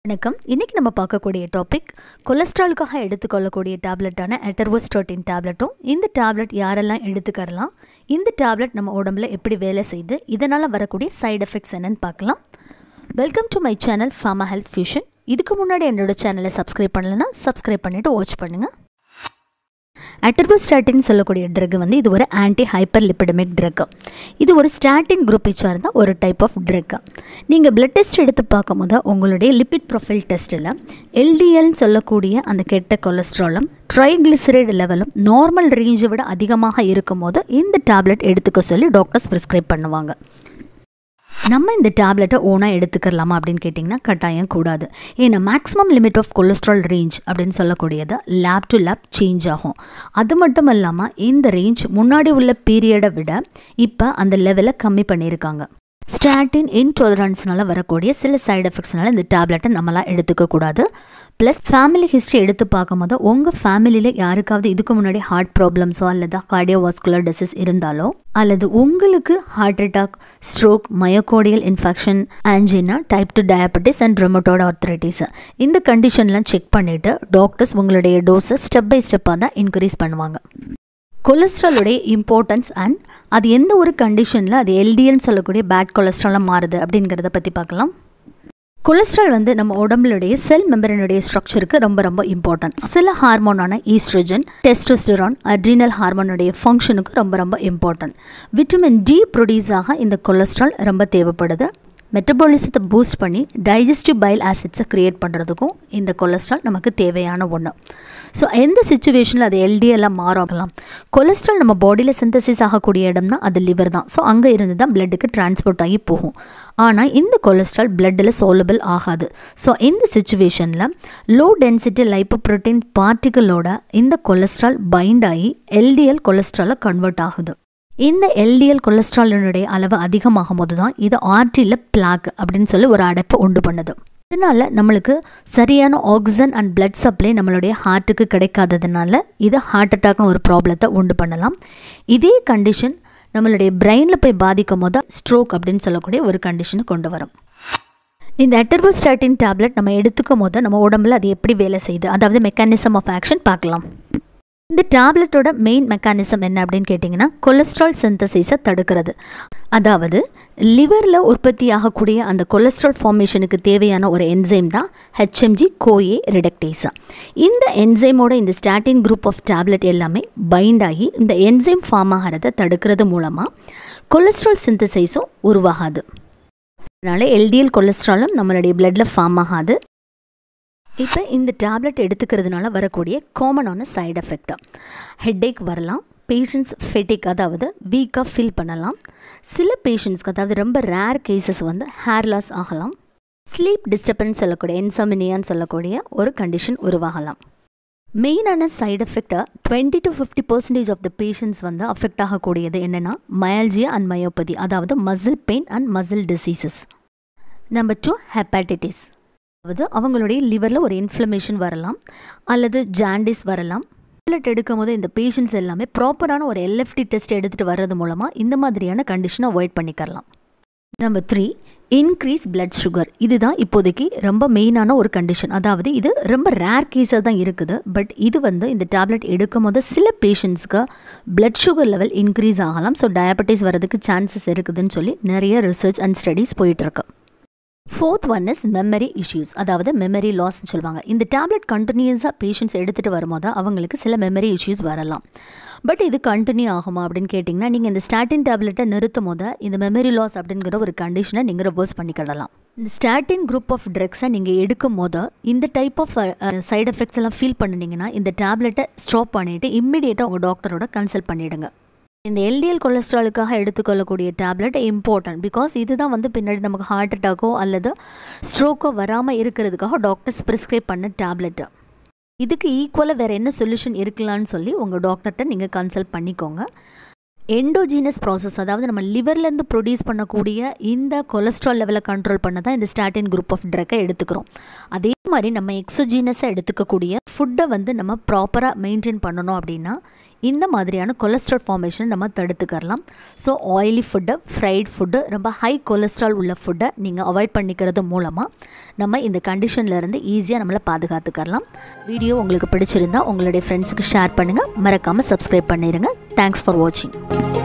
வணக்கம் இன்றைக்கி நம்ம பார்க்கக்கூடிய டாபிக் கொலஸ்ட்ராலுக்காக எடுத்துக்கொள்ளக்கூடிய டேப்லெட்டான எட்டர்வோஸ்டோட்டின் டேப்லெட்டும் இந்த டேப்லெட் யாரெல்லாம் எடுத்துக்கறலாம் இந்த டேப்லெட் நம்ம உடம்புல எப்படி வேலை செய்யுது இதனால் வரக்கூடிய சைடு எஃபெக்ட்ஸ் என்னன்னு பார்க்கலாம் welcome to my channel pharma health fusion இதுக்கு முன்னாடி என்னோட சேனலை சப்ஸ்கிரைப் பண்ணலைன்னா சப்ஸ்கிரைப் பண்ணிவிட்டு வாட்ச் பண்ணுங்கள் அட்டர்போஸ்டாட்டின் சொல்லக்கூடிய ட்ரக் வந்து இது ஒரு ஆன்டி ஹைப்பர் லிப்பிடமிக் ட்ரக் இது ஒரு ஸ்டாட்டின் குரூப்பை சார்ந்த ஒரு டைப் ஆஃப் ட்ரக் நீங்கள் பிளட் டெஸ்ட் எடுத்து பார்க்கும்போது உங்களுடைய லிப்பிட் ப்ரொஃபைல் டெஸ்ட்டில் எல்டிஎல்னு சொல்லக்கூடிய அந்த கெட்ட கொலஸ்ட்ராலும் ட்ரைக்ளிசரைடு லெவலும் நார்மல் ரேஞ்சை விட அதிகமாக இருக்கும்போது இந்த டேப்லெட் எடுத்துக்க சொல்லி டாக்டர்ஸ் ப்ரிஸ்கிரைப் பண்ணுவாங்க நம்ம இந்த டேப்லெட்டை ஓனாக எடுத்துக்கலாமா அப்படின்னு கேட்டிங்கன்னா கட்டாயம் கூடாது ஏன்னா maximum limit of cholesterol range அப்படின்னு சொல்லக்கூடியது லேப் டு லேப் சேஞ்ச் ஆகும் அது மட்டும் இல்லாமல் இந்த ரேஞ்ச் முன்னாடி உள்ள பீரியடை விட இப்போ அந்த லெவலை கம்மி பண்ணியிருக்காங்க ஸ்டாட்டின் இன்டாலரன்ஸ்னால வரக்கூடிய சில சைடு எஃபெக்ட்ஸ்னால இந்த டேப்லெட்டை நம்மளாம் எடுத்துக்கக்கூடாது ப்ளஸ் ஃபேமிலி ஹிஸ்ட்ரி எடுத்து பார்க்கும்போது உங்கள் ஃபேமிலியில் யாருக்காவது இதுக்கு முன்னாடி ஹார்ட் ப்ராப்ளம்ஸோ அல்லது கார்டியோவாஸ்குலர் டிசீஸ் இருந்தாலோ அல்லது உங்களுக்கு heart attack stroke myocardial infection angina type two diabetes and rheumatoid arthritis இந்த கண்டிஷன்லாம் செக் பண்ணிவிட்டு டாக்டர்ஸ் உங்களுடைய டோஸை ஸ்டெப் பை ஸ்டெப்பாக தான் இன்க்ரீஸ் பண்ணுவாங்க கொலஸ்ட்ராலுடைய இம்பார்ட்டன்ஸ் அண்ட் அது எந்த ஒரு கண்டிஷனில் அது எல்டிஎல்னு சொல்லக்கூடிய பேட் கொலஸ்ட்ராலாக மாறுது அப்படிங்கிறத பற்றி பார்க்கலாம் கொலஸ்ட்ரால் வந்து நம்ம உடம்புடைய செல் மெம்பரனுடைய ஸ்ட்ரக்சருக்கு ரொம்ப ரொம்ப இம்பார்ட்டன்ட் சில ஹார்மோனான ஈஸ்ட்ரோஜன் டெஸ்டோஸ்டரான் அட்ரினல் ஹார்மோனுடைய ஃபங்க்ஷனுக்கு ரொம்ப ரொம்ப இம்பார்ட்டன்ட் விட்டமின் டி ப்ரொடியூஸ் ஆக இந்த கொலஸ்ட்ரால் ரொம்ப தேவைப்படுது மெட்டபாலிசத்தை பூஸ்ட் பண்ணி டைஜஸ்டிவ் பைல் ஆசிட்ஸை க்ரியேட் பண்ணுறதுக்கும் இந்த கொலஸ்ட்ரால் நமக்கு தேவையான ஒன்று ஸோ எந்த சுச்சுவேஷனில் அது எல்டிஎல்லாம் மாறலாம் கொலஸ்ட்ரால் நம்ம பாடியில் சிந்தசிஸ் ஆகக்கூடிய இடம் தான் அது லிவர் தான் ஸோ அங்கே இருந்து தான் பிளட்டுக்கு டிரான்ஸ்போர்ட் ஆகி போகும் ஆனால் இந்த கொலஸ்ட்ரால் பிளட்டில் சோலபிள் ஆகாது ஸோ இந்த சுச்சுவேஷனில் லோ டென்சிட்டி லைப்போப்ரோட்டீன் பார்ட்டிகளோட இந்த கொலஸ்ட்ரால் பைண்ட் ஆகி எல்டிஎல் கொலஸ்ட்ராலாக கன்வெர்ட் ஆகுது இந்த எல்டிஎல் கொலஸ்ட்ராலினுடைய அளவு அதிகமாகும் போது தான் இது ஆர்டியில் பிளாக் அப்படின்னு சொல்லி ஒரு அடைப்பை உண்டு பண்ணுது இதனால் நம்மளுக்கு சரியான ஆக்சிஜன் அண்ட் பிளட் சப்ளை நம்மளுடைய ஹார்ட்டுக்கு கிடைக்காததுனால இது ஹார்ட் அட்டாக்னு ஒரு ப்ராப்ளத்தை உண்டு பண்ணலாம் இதே கண்டிஷன் நம்மளுடைய பிரெயினில் போய் பாதிக்கும் போது ஸ்ட்ரோக் அப்படின்னு சொல்லக்கூடிய ஒரு கண்டிஷனை கொண்டு வரும் இந்த எட்டர்போஸ்டாட்டின் டேப்லெட் நம்ம எடுத்துக்கும் போது நம்ம உடம்புல அது எப்படி வேலை செய்யுது அதாவது மெக்கானிசம் ஆஃப் ஆக்ஷன் பார்க்கலாம் இந்த டேப்லெட்டோட மெயின் மெக்கானிசம் என்ன அப்படின்னு கேட்டிங்கன்னா கொலஸ்ட்ரால் சிந்தசிஸை தடுக்கிறது அதாவது லிவரில் உற்பத்தி ஆகக்கூடிய அந்த கொலஸ்ட்ரால் ஃபார்மேஷனுக்கு தேவையான ஒரு என்சைம் தான் ஹெச்எம்ஜி கோஏ ரிடக்டேஸா இந்த என்சைமோட இந்த ஸ்டாட்டின் குரூப் ஆஃப் டேப்லெட் எல்லாமே பைண்ட் ஆகி இந்த என்சைம் ஃபார்ம் ஆகிறத தடுக்கிறது மூலமாக கொலஸ்ட்ரால் சிந்தசைஸும் உருவாகாது அதனால் எல்டிஎல் கொலஸ்ட்ராலும் நம்மளுடைய பிளட்டில் ஃபார்ம் ஆகாது இப்போ இந்த டேப்லெட் எடுத்துக்கிறதுனால வரக்கூடிய காமனான சைடு எஃபெக்டாக ஹெட்டேக் வரலாம் பேஷண்ட்ஸ் ஃபெட்டிக் அதாவது வீக்காக ஃபீல் பண்ணலாம் சில பேஷண்ட்ஸ்க்கு அதாவது ரொம்ப ரேர் கேசஸ் வந்து ஹேர் லாஸ் ஆகலாம் ஸ்லீப் டிஸ்டர்பன்ஸ் சொல்லக்கூடிய இன்சமினியான்னு சொல்லக்கூடிய ஒரு கண்டிஷன் உருவாகலாம் மெயினான சைடு எஃபெக்டாக twenty to fifty percentage of the patients வந்து அஃபெக்ட் ஆகக்கூடியது என்னென்னா மயால்ஜியா அண்ட் மயோபதி அதாவது muscle pain and muscle diseases number two hepatitis அதாவது அவங்களுடைய லிவரில் ஒரு இன்ஃப்ளமேஷன் வரலாம் அல்லது ஜாண்டிஸ் வரலாம் டேப்லெட் எடுக்கும் போது இந்த பேஷண்ட்ஸ் எல்லாமே ப்ராப்பரான ஒரு எல்எஃப்டி டெஸ்ட் எடுத்துகிட்டு வர்றது மூலமாக இந்த மாதிரியான கண்டிஷனை அவாய்ட் பண்ணிக்கலாம் number three increase blood sugar இதுதான் இப்போதைக்கு ரொம்ப மெயினான ஒரு கண்டிஷன் அதாவது இது ரொம்ப ரேர் கேஸாக தான் இருக்குது பட் இது வந்து இந்த டேப்லெட் எடுக்கும் போது சில பேஷண்ட்ஸ்க்கு பிளட் சுகர் லெவல் இன்க்ரீஸ் ஆகலாம் ஸோ டயபெட்டிஸ் வரதுக்கு சான்சஸ் இருக்குதுன்னு சொல்லி நிறைய ரிசர்ச் அண்ட் ஸ்டடீஸ் போயிட்டுருக்கு fourth one is memory issues அதாவது மெமரி லாஸ்ன்னு சொல்லுவாங்க இந்த டேப்லெட் கண்டினியூஸாக பேஷண்ட்ஸ் எடுத்துகிட்டு வரும்போது அவங்களுக்கு சில மெமரி இஷ்யூஸ் வரலாம் பட் இது கண்டினியூ ஆகுமா அப்படின்னு கேட்டிங்கன்னா நீங்கள் இந்த ஸ்டாட்டின் டேப்லெட்டை நிறுத்தும் போது இந்த மெமரி லாஸ் அப்படிங்கிற ஒரு கண்டிஷனை நீங்கள் ரிவர்ஸ் பண்ணிக்கிடலாம் இந்த ஸ்டாட்டின் குரூப் ஆஃப் ட்ரக்ஸை நீங்கள் எடுக்கும் போது இந்த டைப் ஆஃப் சைடு எஃபெக்ட்ஸ் எல்லாம் ஃபீல் பண்ணினீங்கன்னா இந்த டேப்லெட்டை ஸ்டாப் பண்ணிவிட்டு இம்மிடியேட்டாக உங்கள் டாக்டரோட கன்சல்ட் பண்ணிவிடுங்க இந்த எல்டிஎல் கொலஸ்ட்ராலுக்காக எடுத்துக்கொள்ளக்கூடிய டேப்லெட் இம்பார்ட்டன்ட் பிகாஸ் இதுதான் வந்து பின்னாடி நமக்கு ஹார்ட் அட்டாக்கோ அல்லது ஸ்ட்ரோக்கோ வராமல் இருக்கிறதுக்காக டாக்டர்ஸ் ப்ரிஸ்கிரைப் பண்ண டேப்லெட்டு இதுக்கு ஈக்குவலாக வேறு என்ன சொல்யூஷன் இருக்கலான்னு சொல்லி உங்கள் டாக்டர்கிட்ட நீங்கள் கன்சல்ட் பண்ணிக்கோங்க எண்டோஜீனஸ் ப்ராசஸ் அதாவது நம்ம லிவர்லேருந்து ப்ரொடியூஸ் பண்ணக்கூடிய இந்த கொலஸ்ட்ரால் லெவலை கண்ட்ரோல் பண்ண தான் இந்த ஸ்டாட்டின் குரூப் ஆஃப் ட்ரக்கை எடுத்துக்கிறோம் அதே மாதிரி நம்ம எக்ஸோஜீனஸை எடுத்துக்கக்கூடிய ஃபுட்டை வந்து நம்ம ப்ராப்பராக மெயின்டைன் பண்ணணும் அப்படின்னா இந்த மாதிரியான கொலஸ்ட்ரால் ஃபார்மேஷனை நம்ம தடுத்துக்கரலாம் so oily food fried food ரொம்ப ஹை கொலஸ்ட்ரால் உள்ள ஃபுட்டை நீங்கள் அவாய்ட் பண்ணிக்கிறது மூலமாக நம்ம இந்த கண்டிஷன்லேருந்து ஈஸியாக நம்மளை பாதுகாத்துக்கரலாம் வீடியோ உங்களுக்கு பிடிச்சிருந்தா உங்களுடைய ஃப்ரெண்ட்ஸுக்கு ஷேர் பண்ணுங்கள் மறக்காமல் சப்ஸ்கிரைப் பண்ணிடுங்க தேங்க்ஸ் ஃபார் வாட்சிங்